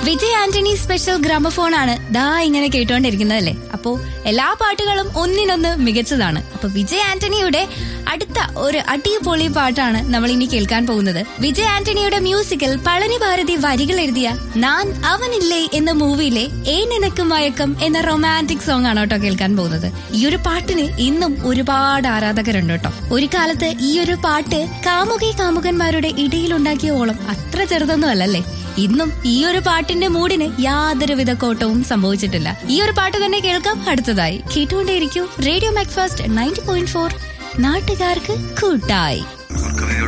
Vijay Antony special gramophone ആണ് ദാ ഇങ്ങനെ കേട്ടുകൊണ്ടിരിക്കുന്നത് അല്ലേ അപ്പോ എല്ലാ പാട്ടുകളും ഒന്നിനൊന്ന് മികച്ചതാണ് അപ്പൊ വിജയ് ആന്റണിയുടെ അടുത്ത ഒരു അടിപൊളി പാട്ടാണ് നമ്മൾ ഇനി കേൾക്കാൻ പോകുന്നത് വിജയ് ആന്റണിയുടെ മ്യൂസിക്കിൽ പളനി ഭാരതി വരികൾ എഴുതിയ നാൻ അവനില്ലേ എന്ന മൂവിയിലെ ഏ നിനക്ക് മയക്കം എന്ന റൊമാൻറ്റിക് സോങ് ആണ് കേട്ടോ കേൾക്കാൻ പോകുന്നത് ഈ ഒരു പാട്ടിന് ഇന്നും ഒരുപാട് ആരാധകരുണ്ട് കേട്ടോ ഒരു കാലത്ത് ഈ ഒരു പാട്ട് കാമുകി കാമുകന്മാരുടെ ഇടയിലുണ്ടാക്കിയ ഓളം അത്ര ചെറുതൊന്നും അല്ലല്ലേ ഇന്നും ഈ ഒരു പാട്ടിന്റെ മൂടിന് യാതൊരുവിധ കോട്ടവും സംഭവിച്ചിട്ടില്ല ഈ ഒരു പാട്ട് തന്നെ കേൾക്കാം അടുത്തതായി കേട്ടുകൊണ്ടേയിരിക്കൂ radio Macfast ninety point four നാട്ടുകാർക്ക് കൂട്ടായി